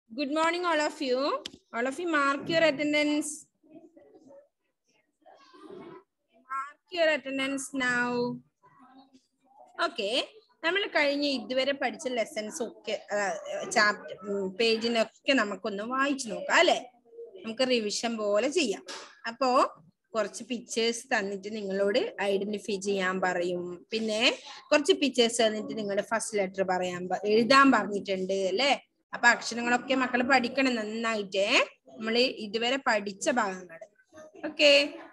Good morning, all of you. All of you mark your attendance. Mark your attendance now. Okay. നമ്മൾ കഴിഞ്ഞ ഇതുവരെ പഠിച്ച lessons ഒക്കെ chapter പേജിനൊക്കെ നമുക്കൊന്ന് വായിച്ചു നോക്കാം അല്ലെ നമുക്ക് റിവിഷൻ പോലെ ചെയ്യാം അപ്പോ കുറച്ച് പിക്ചേഴ്സ് തന്നിട്ട് നിങ്ങളോട് ഐഡന്റിഫൈ ചെയ്യാൻ പറയും പിന്നെ കുറച്ച് പിക്ചേഴ്സ് തന്നിട്ട് നിങ്ങളുടെ ഫസ്റ്റ് ലെറ്റർ പറയാൻ പ- എഴുതാൻ പറഞ്ഞിട്ടുണ്ട് അല്ലെ അപ്പൊ അക്ഷരങ്ങളൊക്കെ മക്കൾ പഠിക്കണം നന്നായിട്ട് നമ്മൾ ഇതുവരെ പഠിച്ച ഭാഗങ്ങൾ ഓക്കെ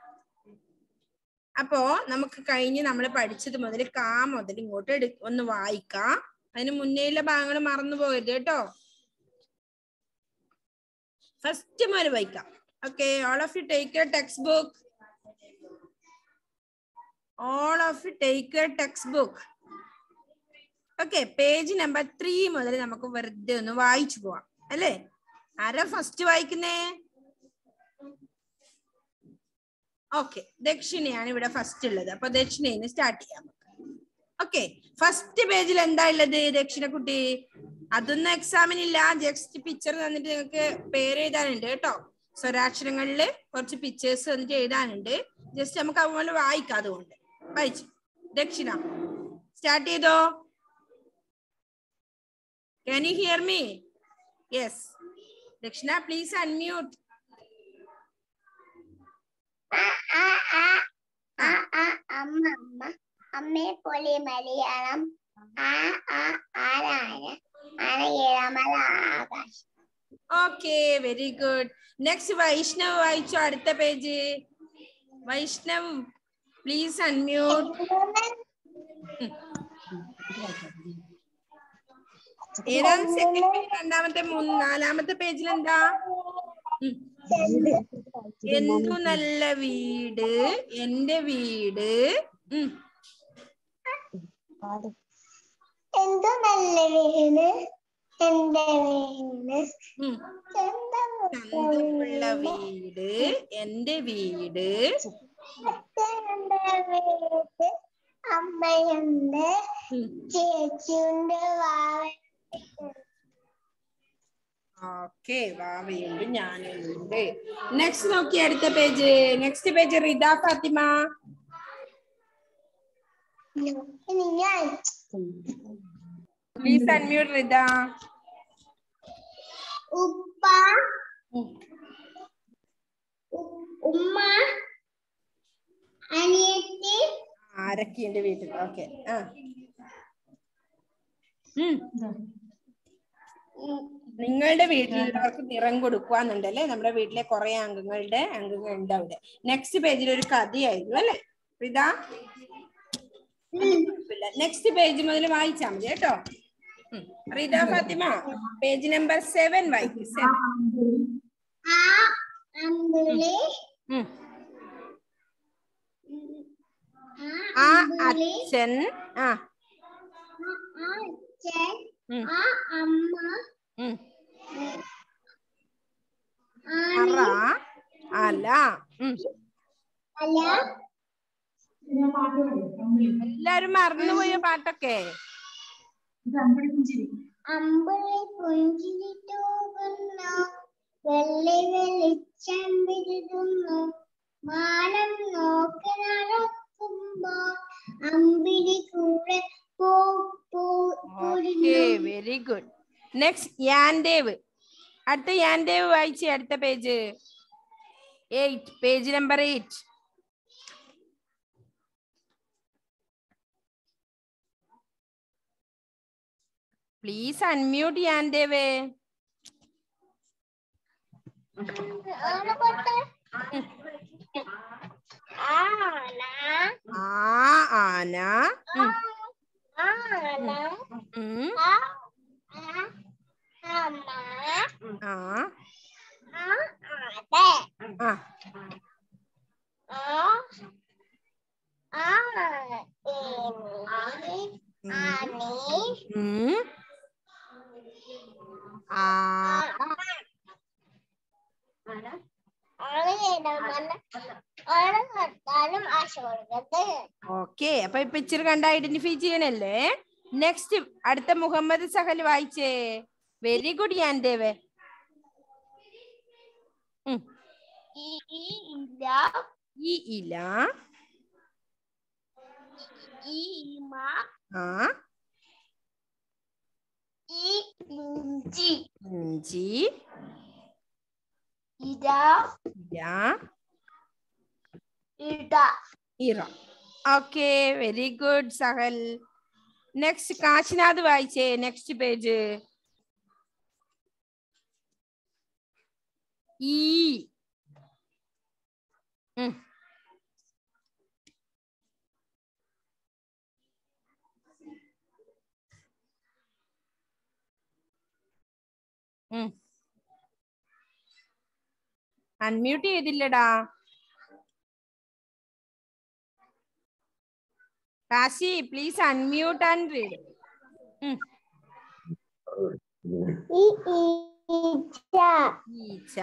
അപ്പോ നമുക്ക് കഴിഞ്ഞ് നമ്മൾ പഠിച്ചത് മുതൽ കാ മുതൽ ഇങ്ങോട്ട് എടു ഒന്ന് വായിക്കാം അതിന് മുന്നേയുള്ള ഭാഗങ്ങൾ മറന്നു പോകരുത് കേട്ടോ ഫസ്റ്റ് മുതൽ വായിക്കാം okay all of you take your textbook all of you take your textbook okay page number three മുതൽ നമുക്ക് വെറുതെ ഒന്ന് വായിച്ചു പോവാം അല്ലേ ആരാ ഫസ്റ്റ് വായിക്കുന്നേ ഓക്കെ ദക്ഷിണയാണ് ഇവിടെ ഫസ്റ്റ് ഉള്ളത് അപ്പൊ ദക്ഷിണയിൽ സ്റ്റാർട്ട് ചെയ്യാം ഓക്കെ ഫസ്റ്റ് പേജിൽ എന്താ ഉള്ളത് ദക്ഷിണക്കുട്ടി അതൊന്നും എക്സാമിനില്ല ജസ്റ്റ് പിക്ചർ തന്നിട്ട് നിങ്ങൾക്ക് പേര് എഴുതാനുണ്ട് കേട്ടോ സ്വരാക്ഷരങ്ങളില് കുറച്ച് പിക്ചേഴ്സ് തന്നിട്ട് എഴുതാനുണ്ട് ജസ്റ്റ് നമുക്ക് അതുപോലെ വായിക്കാം അതുകൊണ്ട് വായിച്ചു ദക്ഷിണ സ്റ്റാർട്ട് ചെയ്തോ Can you hear me? Yes. Dakshina, please unmute. ആ ആ ആ ആ ആ അമ്മ അമ്മ അമ്മയെ പോലെ മലയാളം ആ ആ ആരാന ആന ഏഴാമല ആകാശം Okay, very good. Next, Vaishnav വായിച്ചു അടുത്ത പേജ് വൈഷ്ണവ് പ്ലീസ് അൺമ്യൂട്ട് ഏതാണ് സെക്കൻഡ് പേജ് രണ്ടാമത്തെ മൂന്ന് നാലാമത്തെ പേജിൽ എന്താ ഉം. എന്തു നല്ല വീട് എന്റെ വീട് ഉം. എന്തു നല്ല വീണ് എന്റെ വീണ് ഉം. ചന്തമുള്ള വീട് എന്റെ വീട് അച്ഛനുണ്ട് വീട് അമ്മയുണ്ട് ഉം. ചേച്ചിയുണ്ട് വാവ ഓക്കെ വാവയുണ്ട് ഞാനുണ്ട് നെക്സ്റ്റ് നോക്കി അടുത്ത page next page Rida Fathima ഇനി ഞാൻ പ്ലീസ് അൺമ്യൂട്ട് റിദ ഉപ്പ ഉ- ഉമ്മ അനിയത്തി ആരൊക്കെയുണ്ട് വീട്ടിൽ ഓക്കെ ആ ഉം. ഉം, നിങ്ങളുടെ വീട്ടിലുള്ളവർക്ക് നിറം കൊടുക്കുവാന്നുണ്ടല്ലേ നമ്മുടെ വീട്ടിലെ കുറെ അംഗങ്ങളുടെ അംഗങ്ങളുണ്ട് അവിടെ നെക്സ്റ്റ് പേജിൽ ഒരു കഥയായിരുന്നു അല്ലേ റിദ ഉം. നെക്സ്റ്റ് പേജ് മുതൽ വായിച്ചാൽ മതി കേട്ടോ ഉം. Rida Fathima page number seven വായിക്കും സെവൻ ആ അമ്പിളി ആ അമ്പിളി അച്ഛൻ ആ ആ അച്ഛൻ ഉം. ആ അമ്മ ഉം. ആന അറ അല ഉം. അല എല്ലാരും മറന്നുപോയ പാട്ടൊക്കെ അമ്പിളി പുഞ്ചിരി തൂകുന്നു വെള്ളി വെളിച്ചം വിരുതുന്നു മാനം നോക്കി നടക്കുമ്പോ അമ്പിളി കൂടെ പോ പോ- ഓക്കെ പോരുന്നു വെരി ഗുഡ് നെക്സ്റ്റ് യാൻഡേവ് അടുത്ത യാൻഡേവ് വായിച്ചേ അടുത്ത page eight page number eight please unmute യാൻഡേവേ ആന പോട്ടെ. ആന ആ ആന ഉം, ആന ഉം, ആ ആ അമ്മ ആ ആ അതെ ആ ആ ആ ഏനി ആനി ഉം, ആ ആണ് ഏഴാമല ആണ് കത്താനും ആശ കൊടുക്കട്ടെ ഓക്കെ അപ്പൊ ഈ പിക്ചർ കണ്ട് ഐഡന്റിഫൈ ചെയ്യണല്ലേ നെക്സ്റ്റ് അടുത്ത മുഹമ്മദ് സഹൽ വായിച്ചേ വെരി ഗുഡ് യാൻഡേവേ ഉം. ഈ ഈ ഇല ഈ ഇല ഈ ഇമ ആ ഈ ഇഞ്ചി ഇഞ്ചി ഇര ഇല ഇട ഇറ okay very good Sahal next Kashinath വായിച്ചേ നെക്സ്റ്റ് പേജ് ഈ ഉം. ഉം. അൺമ്യൂട്ട് ചെയ്തില്ലടാ Kashi please unmute and read ഈ ഈച്ച ഈച്ച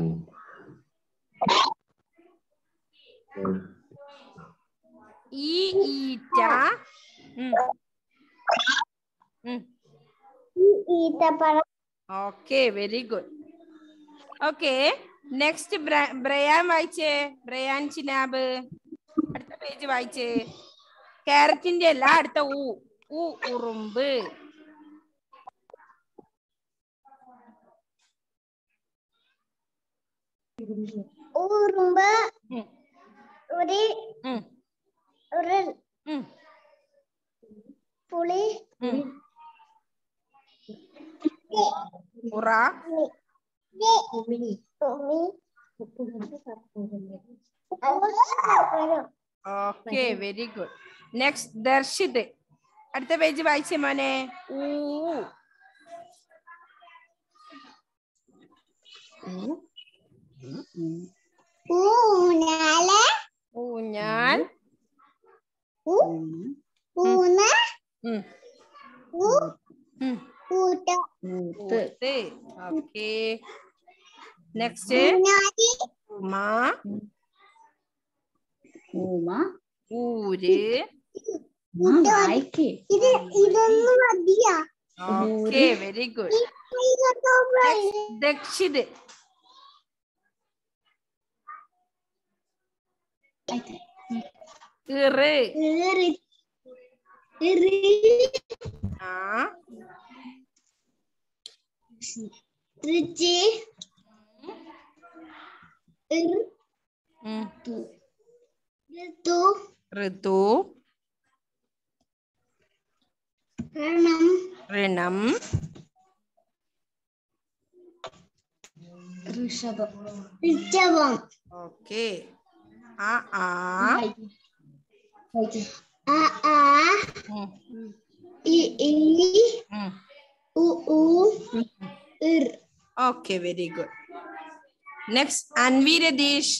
ഈ ഈറ്റ ഉം. ഉം. ഈ ഈത്തപ്പഴം okay very good okay next Brian വായിച്ചേ ബ്രയാൻ ചിനാബ് അടുത്ത പേജ് വായിച്ചേ ക്യാരറ്റിന്റെ അല്ല അടുത്ത ഊ ഊ ഉറുമ്പ് ഉറുമ്പ് ഉം, ഒരു ഉം, ഒരു ഉം, പുളി ഉം. ഉറ ഉമി okay very good next Darshit അടുത്ത പേജ് വായിച്ചേ മോനെ ഊ ഊഞ്ഞാല് ഊഞ്ഞാൽ ഊന ഉം, ഊ ഉം. ഊട്ട ഊത്ത് ഓക്കെ നെക്സ്റ്റ് ഊഞ്ഞാലി ഉമാ ഊമ ഊര് ആ വായിക്കേ ഇത് ഇതൊന്നും മതിയാ ഓക്കെ വെരി ഗുഡ് ദക്ഷിത് ഇറ് ആ ഋചി ഉം. ഋതു ഋതു ഋണം ഋണം ഋഷഭം ഋഷഭം ഓക്കെ ആ ആ ആ ആ ഉം, ഇ ഈ ഉം. ഉ ഊ ഇർ okay very good next Anvi Ratheesh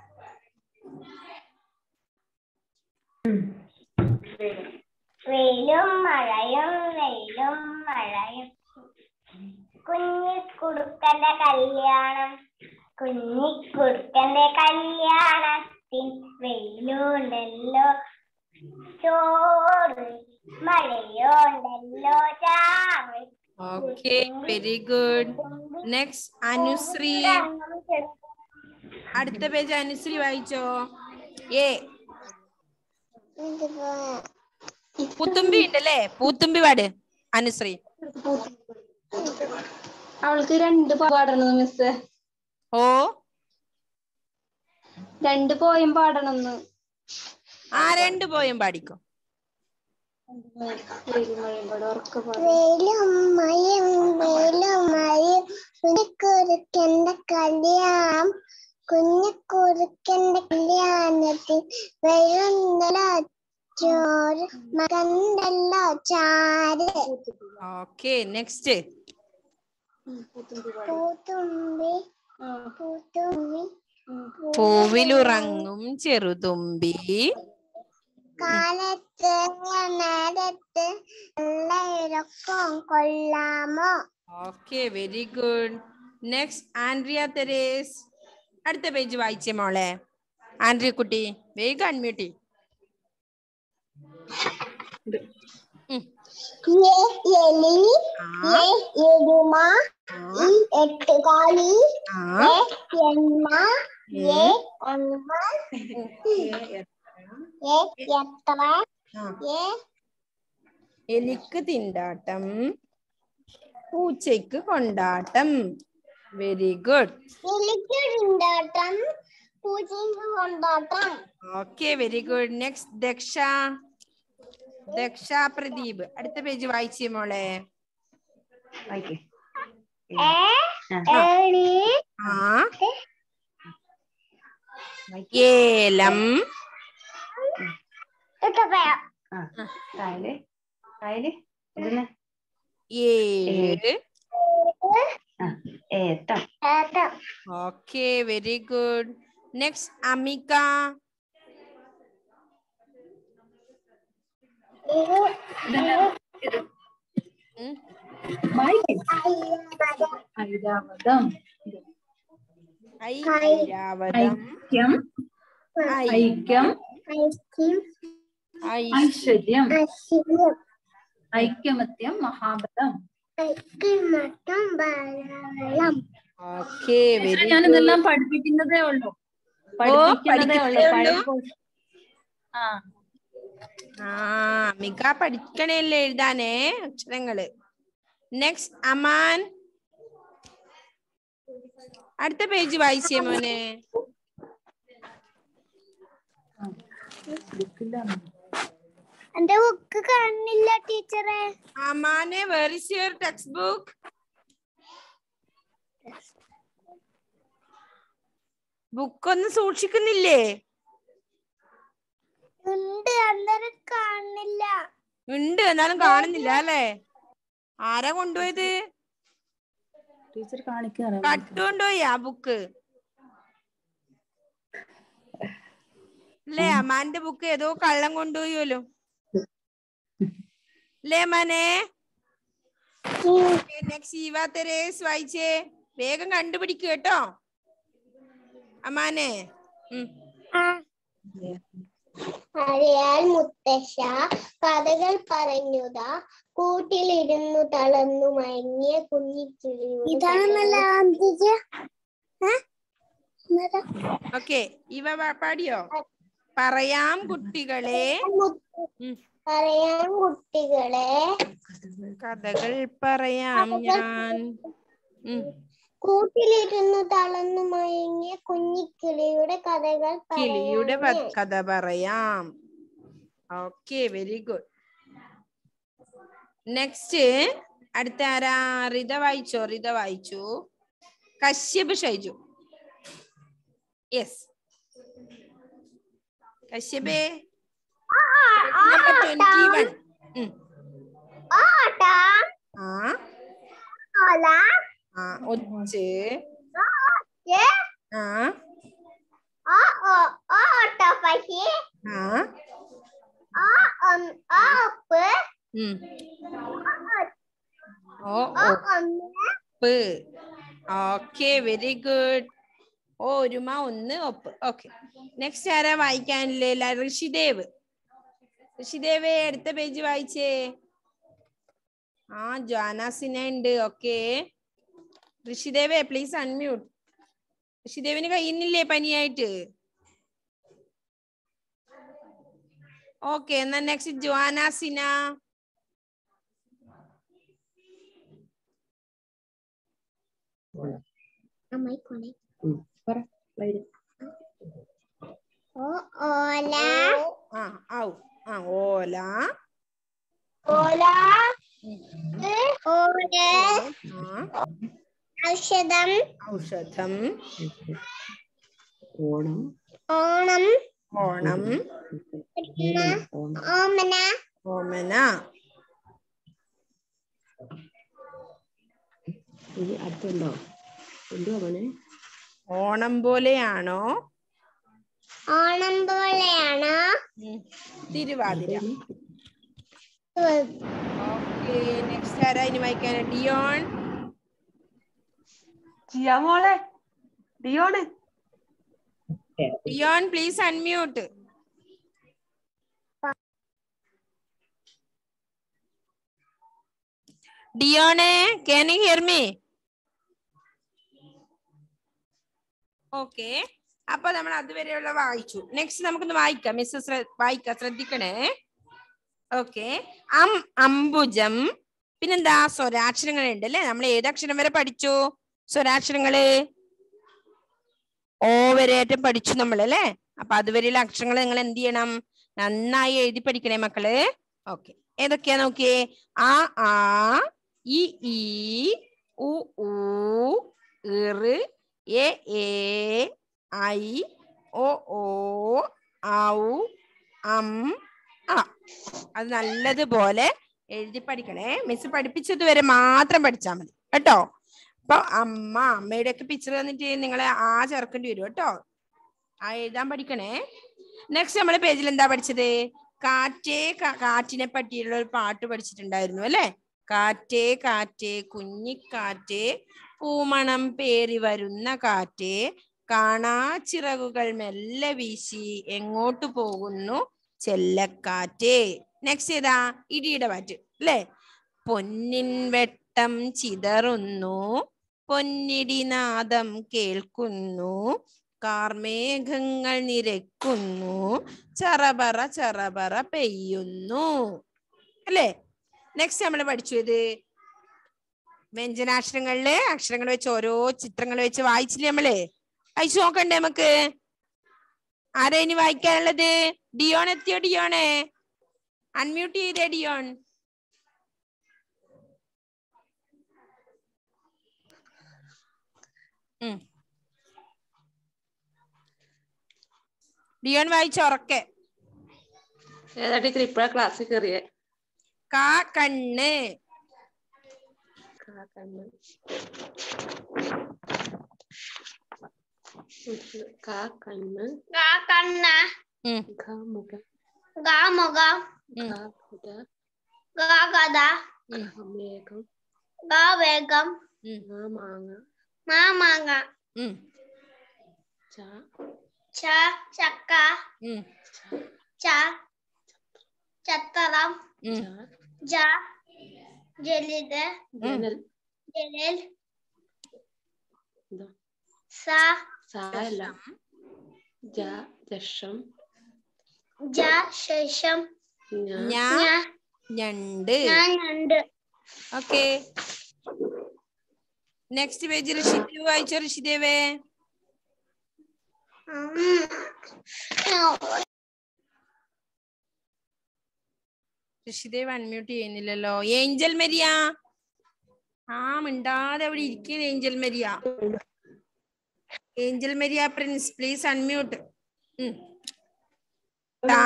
വെയിലും മഴയും വെയിലും മഴയും കുഞ്ഞിക്കുറുക്കന്റെ കല്യാണം കുഞ്ഞിക്കുറുക്കന്റെ കല്യാണത്തിൽ വെയിലുണ്ടല്ലോ ചോറ് മഴയുണ്ടല്ലോ ചാറ് okay very good next Anushree അടുത്ത പേജ് അനുശ്രീ വായിച്ചോ ഏ പുത്തുമ്പി ഉണ്ടല്ലേ പൂത്തുമ്പി പാട് അനുശ്രീ അവൾക്ക് രണ്ട് പാടണം മിസ് ഓ രണ്ട് പോയും പാടണം ആ രണ്ട് പോയും പാടിക്കോ ഉറക്കെ വെയിലും മഴയും വെയിലും മഴയും കുഞ്ഞിക്കുറുക്കന്റെ കല്യാണം കുഞ്ഞിക്കുറുക്കന്റെ കല്യാണത്തിൽ വെയിലുണ്ടല്ലോ ചോറ് മകണ്ടല്ലോ ചാര് ഓക്കെ നെക്സ്റ്റ് പൂത്തുമ്പി പൂത്തുമ്പി പൂവിലുറങ്ങും ചെറുതുമ്പി കാലത്ത് നേരത്ത് നല്ല ഇറക്കം കൊള്ളാമോ okay very good next Andrea Therese അടുത്ത പേജ് വായിച്ചേ മോളെ ആൻഡ്രിയ കുട്ടി വേഗം അൺമ്യൂട്ടി എ എലി ആ എ എരുമ ആ ഈ എട്ടുകാലി ആ എ എണ്ണ എ എണ്ണ എ എത്ര ആ എ എലിക്ക് തിണ്ടാട്ടം പൂച്ചയ്ക്ക് കൊണ്ടാട്ടം വെരി ഗുഡ് എലിക്കുണ്ടാട്ടം പൂച്ചയ്ക്ക് കൊണ്ടാട്ടം okay very good next Daksha Daksha Pradeep അടുത്ത പേജ് വായിച്ചേ മോളെ വായിക്കേ എ ഏണി ആ ഏലം ഇട്ടപ്പയ ആ കായല് കായല് ഇതിന് ഏഴ് ആ ഏത്തം ഏത്തം okay very good next Amika ഉം. ഐരാവതം ഐ ഐരാവതം ഐക്യം ഐ ഐക്യം ഐസ്ക്രീം ഐ ഐശ്വര്യം ഐസ്ക്രീം ഐക്യമത്യം മഹാബലം ഐസ്ക്രീം മട്ടും ധാരാളം ഓക്കെ വെരി ഞാൻ ഇതെല്ലാം പഠിപ്പിക്കുന്നതേ ഉള്ളൂ പഠിപ്പിക്കുന്നതേ ഉള്ളൂ പഠിക്കുന്നതേ പഴയ course. ആ ആ മിക പഠിക്കണല്ലേ എഴുതാനേ അക്ഷരങ്ങള് നെക്സ്റ്റ് അമാൻ അടുത്ത പേജ് വായിച്ചേ മോനെ എന്റെ ബുക്ക് കാണുന്നില്ല ടീച്ചറെ അമാനെ where is your text book book ഒന്നും സൂക്ഷിക്കുന്നില്ലേ ഉണ്ട് അന്നേരം കാണുന്നില്ല ഉണ്ട് എന്നാലും കാണുന്നില്ല അല്ലേ ആരാ കൊണ്ടുപോയത് ടീച്ചർ കാണിക്കാറ് കട്ട് കൊണ്ടുപോയി ആ ബുക്ക് അല്ലേ അമ്മാന്റെ ബുക്ക് ഏതോ കള്ളം കൊണ്ടുപോയല്ലോ അല്ലേ അമ്മാനെ നെക്സ്റ്റ് ഈവ തെരേസ് വായിച്ചേ വേഗം കണ്ടുപിടിക്കൂ കേട്ടോ അമ്മാനെ ഉം. അറിയാൽ മുത്തശ്ശ കഥകൾ പറഞ്ഞുതാ കൂട്ടിലിരുന്നു തളർന്നു മയങ്ങിയ കുഞ്ഞിക്കിളി ഇതാണല്ല ഓക്കെ ഇവ പാ- പാടിയോ പറയാം കുട്ടികളെ ഉം. പറയാൻ കുട്ടികളെ കഥകൾ പറയാം ഞാൻ ഉം. കൂട്ടിലിരുന്നു തളർന്നു മയങ്ങിയ കുഞ്ഞിക്കിളിയുടെ കഥകൾ കിളിയുടെ പറയാമേ. പ- കഥ പറയാം ഓക്കെ വെരി ഗുഡ് നെക്സ്റ്റ് അടുത്ത ആരാ റിത വായിച്ചോ റിത വായിച്ചു കശ്യപ് ഷൈജു യെസ് കശ്യപേ നമ്പർ ട്വന്റി വൺ ഓട്ടം ആ ഓല ആ ഒച്ച് ഏ, ആ ഓ ഓ ഓട്ട പക്ഷി ആ ഓ ഒന്ന് ഓ ഉപ്പ് ഉം. ഓ ഓ ഓ ഒന്ന് ഒപ്പ് ഓക്കെ വെരി ഗുഡ് ഓ ഒരുമ ഒന്ന് ഒപ്പ് ഓക്കെ നെക്സ്റ്റ് ആരാ വായിക്കാനില്ലേ ഋഷിദേവ് ഋഷിദേവേ അടുത്ത പേജ് വായിച്ചേ ആ ജാനാസിന ഉണ്ട് ഓക്കെ ഋഷിദേവേ പ്ലീസ് അൺമ്യൂട്ട് ഋഷിദേവിന് കഴിയുന്നില്ലേ പനിയായിട്ട് ഓക്കെ എന്നാ നെക്സ്റ്റ് ജോനാസിന അമ്മായി കൊണേ പറ വൈദ്യ ഓ ഓല ആ ഔ ആ ഓല ഓല ഓല ആ ഔഷധം ഔഷധം ഓണം ഓണം ഓണം ഓമന ഓമന ഇനി അടുത്തുണ്ടോ ഉണ്ടോ മോനെ ഓണം പോലെയാണോ ഓണം പോലെയാണോ ഉം. തിരുവാതിര ഓക്കെ നെക്സ്റ്റ് ആരാ ഇനി വായിക്കാൻ ഡിയോൺ ജിയ മോളെ ഡിയോണ് ഡിയോൺ പ്ലീസ് അൺമ്യൂട്ട് ഡിയോണെ can you hear me okay അപ്പൊ നമ്മൾ അതുവരെയുള്ള വായിച്ചു നെക്സ്റ്റ് നമുക്കൊന്ന് വായിക്കാം മിസ് വായിക്കാം ശ്രദ്ധിക്കണേ ഓക്കെ അം അംബുജം പിന്നെന്താ സ്വരാക്ഷരങ്ങൾ ഉണ്ട് അല്ലെ നമ്മൾ ഏത് അക്ഷരം വരെ പഠിച്ചു സ്വരാക്ഷരങ്ങള് ഓ വരെയായിട്ടും പഠിച്ചു നമ്മൾ അല്ലേ അപ്പൊ അതുവരെയുള്ള അക്ഷരങ്ങൾ നിങ്ങൾ എന്ത് ചെയ്യണം നന്നായി എഴുതി പഠിക്കണേ മക്കള് ഓക്കെ ഏതൊക്കെയാ നോക്കിയേ ആ ആ ഇ ഈ ഉ ഊ ഇറ് എ ഏ ഐ ഒ ഓ ഔ അം ആ അത് നല്ലതുപോലെ എഴുതി പഠിക്കണേ മിസ് പഠിപ്പിച്ചത് വരെ മാത്രം പഠിച്ചാൽ മതി കേട്ടോ അപ്പൊ അമ്മ അമ്മയുടെ ഒക്കെ പിക്ചർ തന്നിട്ട് നിങ്ങളെ ആ ചേർക്കേണ്ടി വരും കേട്ടോ ആ എഴുതാൻ പഠിക്കണേ നെക്സ്റ്റ് നമ്മളെ പേജിൽ എന്താ പഠിച്ചത് കാറ്റേ കാ- കാറ്റിനെ പറ്റിയുള്ള ഒരു പാട്ട് പഠിച്ചിട്ടുണ്ടായിരുന്നു അല്ലെ കാറ്റേ കാറ്റേ കുഞ്ഞിക്കാറ്റേ പൂമണം പേറി വരുന്ന കാറ്റേ കാണാ ചിറകുകൾ മെല്ലെ വീശി എങ്ങോട്ട് പോകുന്നു ചെല്ലക്കാറ്റേ നെക്സ്റ്റ് ഏതാ ഇടിയുടെ പാറ്റ് അല്ലേ പൊന്നിൻ വെട്ടം ചിതറുന്നു പൊന്നിടി നാദം കേൾക്കുന്നു കാർമേഘങ്ങൾ നിരക്കുന്നു ചറബറ ചറബറ പെയ്യുന്നു അല്ലേ നെക്സ്റ്റ് നമ്മൾ പഠിച്ചു ഇത് വ്യഞ്ജനാക്ഷരങ്ങളില് അക്ഷരങ്ങൾ വെച്ച് ഓരോ ചിത്രങ്ങൾ വെച്ച് വായിച്ചില്ലേ നമ്മള് വായിച്ചു നോക്കണ്ടേ നമുക്ക് ആരാ ഇനി വായിക്കാനുള്ളത് ഡിയോൺ എത്തിയോ ഡിയോണേ അൺമ്യൂട്ട് ചെയ്തേ ഡിയോൺ ഉം. ഡിയോൺ വായിച്ച ഉറക്കെ ഏതാ ടീച്ചർ ഇപ്പഴാ ക്ലാസ്സിൽ കയറിയേ കാ കണ്ണ് കാക്കണ്ണ് കാക്കണ്ണ് ഗാ കണ്ണ ഉം, ഘ മുഖ ഗാ മുഖം ഉം, ഘ കുട ഗാ ഗദ ഉം, ഘ മേഘം ഗാ വേഗം ഉം, ഘ മാങ്ങ മാ മാങ്ങ ഉം, ച ച ചക്ക ഉം, ച ചത്തറം ഉം, ച ജ ജലിത് ജനൽ ജലൽ എന്താ സ സ അല്ല ജ ജഷം ജ ശേഷം ഞ ഞാ ഞാ ഞണ്ട് ഞാൻ ഞണ്ട് ഓക്കെ നെക്സ്റ്റ് പേജ് ഋഷിദേവ് വായിച്ചോ ഋഷിദേവേ ഋഷിദേവ് അൺമ്യൂട്ട് ചെയ്യുന്നില്ലല്ലോ ഏഞ്ചൽ മരിയ ആ മിണ്ടാതെ അവിടെ ഇരിക്കുന്ന Angel Maria Angel Maria Prince please unmute കാ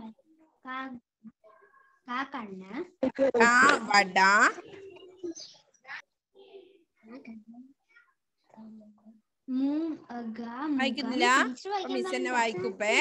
കണ്ണ് കാ വട വായിക്കുന്നില്ല അപ്പൊ മിസ് തന്നെ വായിക്കൂപ്പേ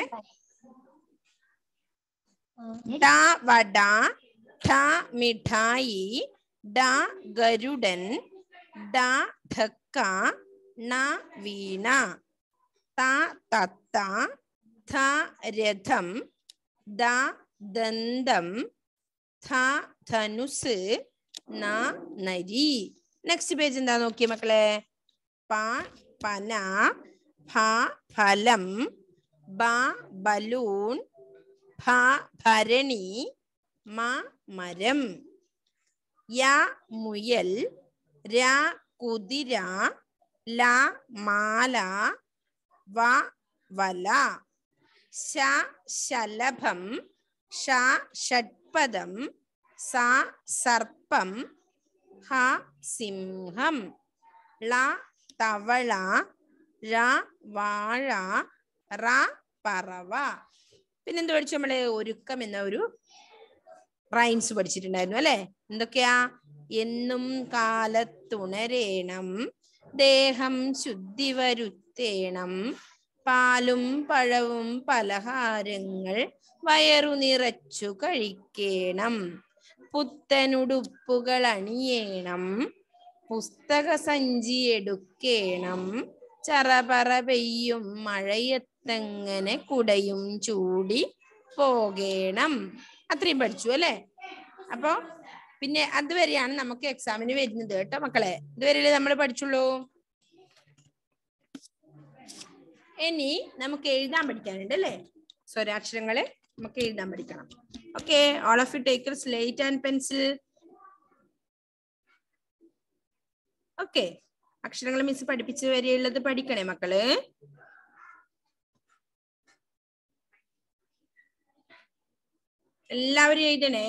ട വട ഠ മിഠായി ഡ ഗരുഡൻ ഡ ധക്ക ണ വീണ ത തത്ത ഥ രഥം ദ ദന്തം ഥ ധനുസ് ന നരി നെക്സ്റ്റ് പേജ് എന്താ നോക്കിയേ മക്കളെ പ പന ഫ ഫലം ബ ബലൂൺ ഭ ഭരണി മ മരം യ മുയൽ ര കുതിര ല മാല വ വല ശ ശലഭം ഷ ഷഡ്പദം സ സർപ്പം ഹ സിംഹം ള തവള ര വാഴ റ പറവ പിന്നെന്ത് പഠിച്ചു നമ്മള് ഒരുക്കം എന്ന ഒരു റൈംസ് പഠിച്ചിട്ടുണ്ടായിരുന്നു അല്ലെ എന്തൊക്കെയാ എന്നും കാലത്തുണരേണം ദേഹം ശുദ്ധി വരുത്തേണം പാലും പഴവും പലഹാരങ്ങൾ വയറു നിറച്ചു കഴിക്കേണം പുത്തനുടുപ്പുകൾ അണിയേണം പുസ്തക സഞ്ചി എടുക്കേണം ചറപറ പെയ്യും മഴയത്തെങ്ങനെ കുടയും ചൂടി പോകേണം അത്രയും പഠിച്ചു അല്ലേ അപ്പൊ പിന്നെ അതുവരെയാണ് നമുക്ക് എക്സാമിന് വരുന്നത് കേട്ടോ മക്കളെ ഇതുവരെയല്ലേ നമ്മൾ പഠിച്ചുള്ളൂ ഇനി നമുക്ക് എഴുതാൻ പഠിക്കാനുണ്ട് അല്ലേ സ്വരാക്ഷരങ്ങളെ നമുക്ക് എഴുതാൻ പഠിക്കണം okay all of you take slate and pencil okay അക്ഷരങ്ങൾ മിസ് പഠിപ്പിച്ചു വരെയുള്ളത് പഠിക്കണേ മക്കള് എല്ലാവരും എഴുതണേ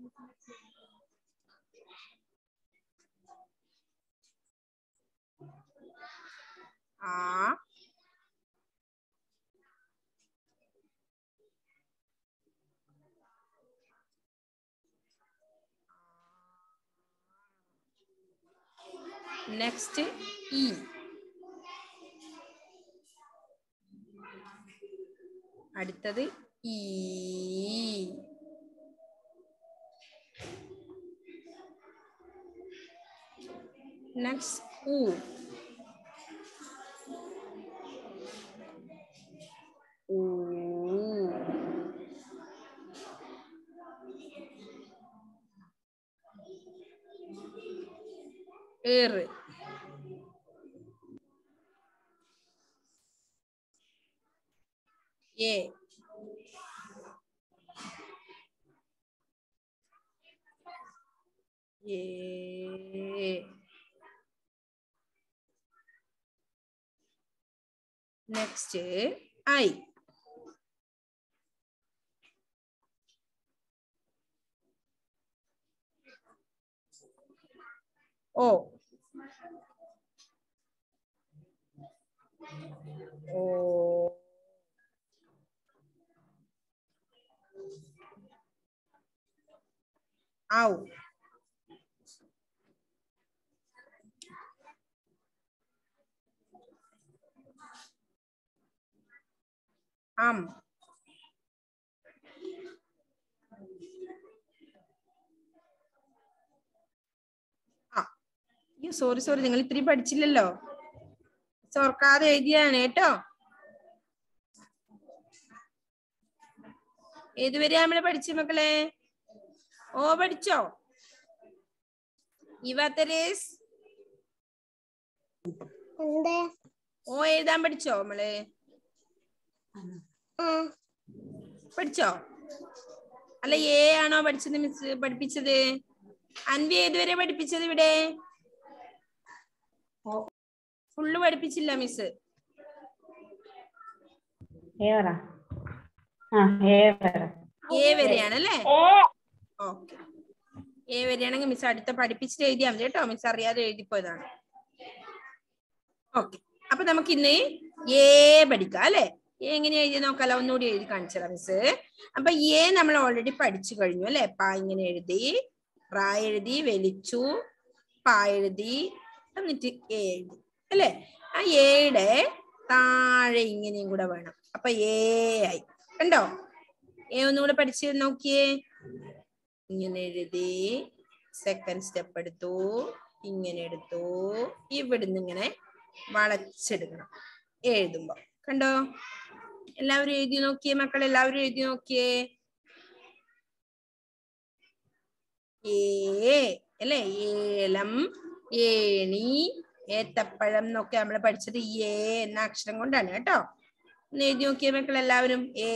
ആ നെക്സ്റ്റ് ഇ അടുത്തത് ഈ നെക്സ്റ്റ് ഉ ഊ ഏറ് എ എ നെക്സ്റ്റ് ഐ ഓ ഓ ഔ അം ആ അയ്യോ സോറി സോറി നിങ്ങൾ ഇത്രയും പഠിച്ചില്ലല്ലോ ഓർക്കാതെ എഴുതിയാണ് കേട്ടോ ഏതുവരെയാ നമ്മള് പഠിച്ചു മക്കളെ ഓ പഠിച്ചോ ഇവ തെരേസ് എന്തേ ഓ എഴുതാൻ പഠിച്ചോ നമ്മള് പഠിച്ചോ അല്ല ഏ ആണോ പഠിച്ചത് മിസ് പഠിപ്പിച്ചത് അൻവി ഏതുവരെ പഠിപ്പിച്ചത് ഇവിടെ ഫുള്ള് പഠിപ്പിച്ചില്ല മിസ് ഏവറ ആ ഏവറ എ വരെയാണ് അല്ലേ ഓക്കെ എ വരെയാണെങ്കിൽ മിസ് അടുത്ത പഠിപ്പിച്ചിട്ട് എഴുതിയാൽ മതി കേട്ടോ മിസ് അറിയാതെ എഴുതിപ്പോയതാണ് ഓക്കെ അപ്പൊ നമുക്ക് ഇന്ന് എ പഠിക്കാം അല്ലെ എ എങ്ങനെ എഴുതി നോക്കാലോ ഒന്നുകൂടി എഴുതി കാണിച്ചതാ മിസ് അപ്പൊ എ നമ്മൾ ഓൾറെഡി പഠിച്ചു കഴിഞ്ഞു അല്ലെ പ ഇങ്ങനെ എഴുതി റാ എഴുതി വലിച്ചു പ എഴുതി എന്നിട്ട് എ എഴുതി അല്ലെ ആ എയുടെ താഴെ ഇങ്ങനെയും കൂടെ വേണം അപ്പൊ എ ആയി കണ്ടോ എ ഒന്നുകൂടെ പഠിച്ച് നോക്കിയേ ഇങ്ങനെ എഴുതി സെക്കൻഡ് സ്റ്റെപ്പ് എടുത്തു ഇങ്ങനെ എടുത്തു ഇവിടുന്ന് ഇങ്ങനെ വളച്ചെടുക്കണം എഴുതുമ്പോ കണ്ടോ എല്ലാവരും എഴുതി നോക്കിയേ മക്കൾ എല്ലാവരും എഴുതി നോക്കിയേ ഏ അല്ലേ ഏലം ഏണി ഏത്തപ്പഴം എന്നൊക്കെ നമ്മൾ പഠിച്ചത് ഏ എന്ന അക്ഷരം കൊണ്ടാണ് കേട്ടോ ഒന്ന് എഴുതി നോക്കിയേ മക്കൾ എല്ലാവരും ഏ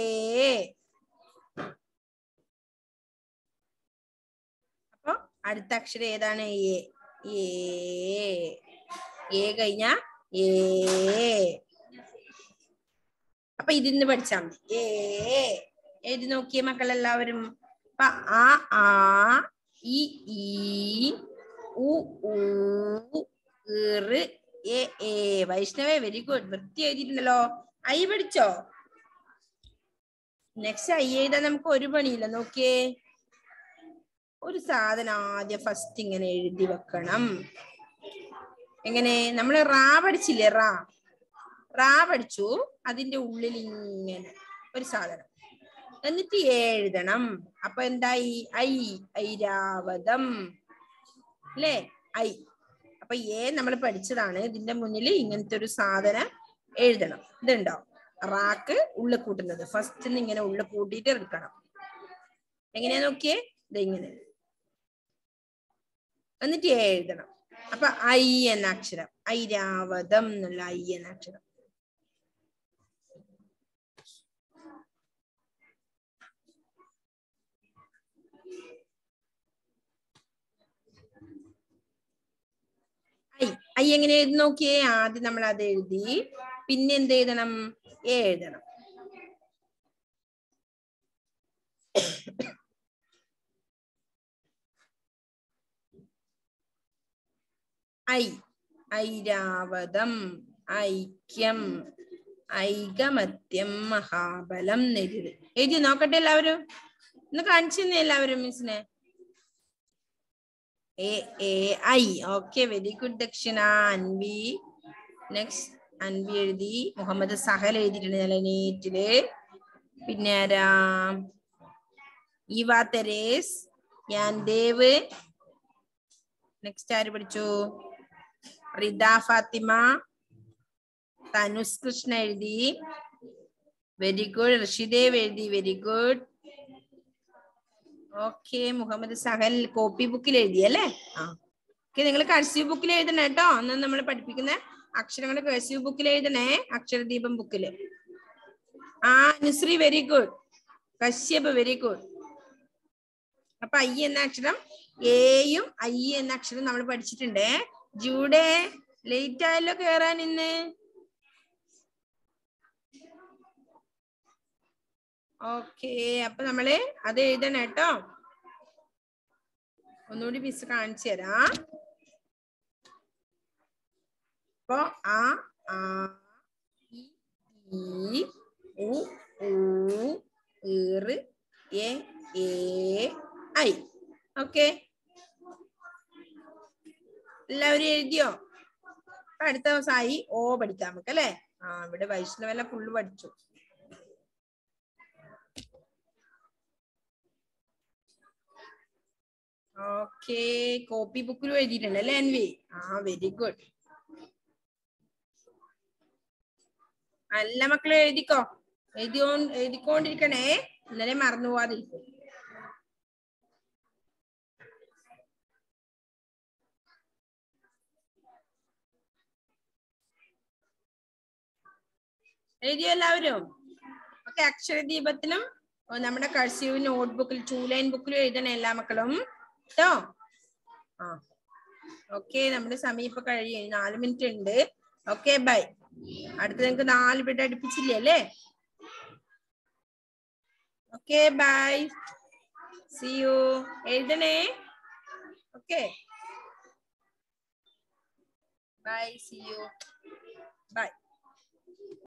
അപ്പൊ അടുത്ത അക്ഷരം ഏതാണ് എ ഏ ഏ കഴിഞ്ഞ ഏ അപ്പൊ ഇതിന്ന് പഠിച്ചാ മതി ഏ എഴുതി നോക്കിയ മക്കൾ എല്ലാവരും അപ്പൊ ആ ആ ഇ ഈ ഉ ഊ ഇറ് എ ഏ വൈഷ്ണവേ വെരി ഗുഡ് വൃത്തി എഴുതിയിട്ടുണ്ടല്ലോ ഐ പഠിച്ചോ നെക്സ്റ്റ് ഐ എഴുതാൻ നമുക്ക് ഒരു പണിയില്ല നോക്കിയേ ഒരു സാധനം ആദ്യം ഫസ്റ്റ് ഇങ്ങനെ എഴുതി വെക്കണം എങ്ങനെ നമ്മൾ റാ പഠിച്ചില്ലേ റാ റാ പഠിച്ചു അതിന്റെ ഉള്ളിൽ ഇങ്ങനെ ഒരു സാധനം എന്നിട്ട് എഴുതണം അപ്പൊ എന്തായി ഐ ഐരാവതം അല്ലേ ഐ അപ്പൊ ഏ നമ്മൾ പഠിച്ചതാണ് ഇതിന്റെ മുന്നിൽ ഇങ്ങനത്തെ ഒരു സാധനം എഴുതണം ഇതുണ്ടോ റാക്ക് ഉള്ളിൽ കൂട്ടുന്നത് ഫസ്റ്റ് ഇങ്ങനെ ഉള്ളിൽ കൂട്ടിയിട്ട് എടുക്കണം എങ്ങനെയാ നോക്കിയേ ഇത് ഇങ്ങനെ എന്നിട്ട് എ എഴുതണം അപ്പൊ ഐ എന്ന അക്ഷരം ഐരാവതം എന്നുള്ള ഐ എന്ന അക്ഷരം ഐ ഐ എങ്ങനെ എഴുതി നോക്കിയേ ആദ്യം നമ്മൾ അത് എഴുതി പിന്നെ എന്ത് എഴുതണം എ എഴുതണം ഐ ഐരാവതം ഐക്യം ഐകമത്യം മഹാബലം എഴുതി എഴുതി നോക്കട്ടെ എല്ലാവരും ഒന്ന് കാണിച്ചു തന്നെ എല്ലാവരും മിസ്സിനെ എ എ ഐ okay very good Dakshina Anvi next Anvi എഴുതി മുഹമ്മദ് സഹൽ എഴുതിയിട്ടുണ്ട് നല്ല നീറ്റില് പിന്നെ ആരാ ഈവ തെരേസ് ഞാൻ ദേവ് നെക്സ്റ്റ് ആര് പഠിച്ചു റിദ ഫാത്തിമ തനുസ് കൃഷ്ണ എഴുതി വെരി ഗുഡ് ഋഷിദേവ് എഴുതി very good okay Muhammad Sahal copy ബുക്കിൽ എഴുതി അല്ലേ ആ ഓക്കെ നിങ്ങൾ കഴ്സീവ് ബുക്കിൽ എഴുതണേ കേട്ടോ അന്ന് നമ്മൾ പഠിപ്പിക്കുന്ന അക്ഷരങ്ങൾ കഴ്സീവ് ബുക്കിൽ എഴുതണേ അക്ഷരദീപം ബുക്കില് ആ Anushree very good Kashyap very good അപ്പൊ ഐ എന്ന അക്ഷരം എയും ഐ എന്ന അക്ഷരം നമ്മൾ പഠിച്ചിട്ടുണ്ട് ജൂഡേ ലേറ്റ് ആയല്ലോ കേറാൻ ഇന്ന് ഓക്കെ അപ്പൊ നമ്മള് അത് എഴുതണം കേട്ടോ ഒന്നുകൂടി മിസ് കാണിച്ചു തരാം അപ്പൊ ആ ആ ഇ, ഈ ഉ ഊ ഈറ് എ ഏ ഐ ഓക്കെ എല്ലാവരും എഴുതിയോ അപ്പൊ അടുത്ത ദിവസമായി ഓ പഠിക്കാം നമുക്ക് അല്ലെ ആ ഇവിടെ വൈഷ്ണവെല്ലാം ഫുള്ള് പഠിച്ചു ഓക്കെ കോപ്പി ബുക്കിലും എഴുതിയിട്ടുണ്ട് അല്ലേ അൻവി ആ വെരി ഗുഡ് നല്ല മക്കളെ എഴുതിക്കോ എഴുതിയോ എഴുതിക്കൊണ്ടിരിക്കണേ ഇന്നലെ മറന്നു പോവാതിരിക്കും എഴുതിയോ എല്ലാവരും ഓക്കെ അക്ഷരദീപത്തിലും ഓ, നമ്മുടെ കഴ്സീവ് നോട്ട്ബുക്കിൽ ടൂ ലൈൻ ബുക്കിലും എഴുതണേ എല്ലാ മക്കളും കേട്ടോ ആ ഓക്കെ നമ്മുടെ സമയം ഇപ്പൊ കഴിയും നാല് മിനിറ്റ് ഉണ്ട് ഓക്കെ ബൈ അടുത്ത് നിങ്ങൾക്ക് നാല് ബിഡ് അടുപ്പിച്ചില്ലേ അല്ലേ ഓക്കെ ബൈ സി യു എഴുതണേ okay bye see you by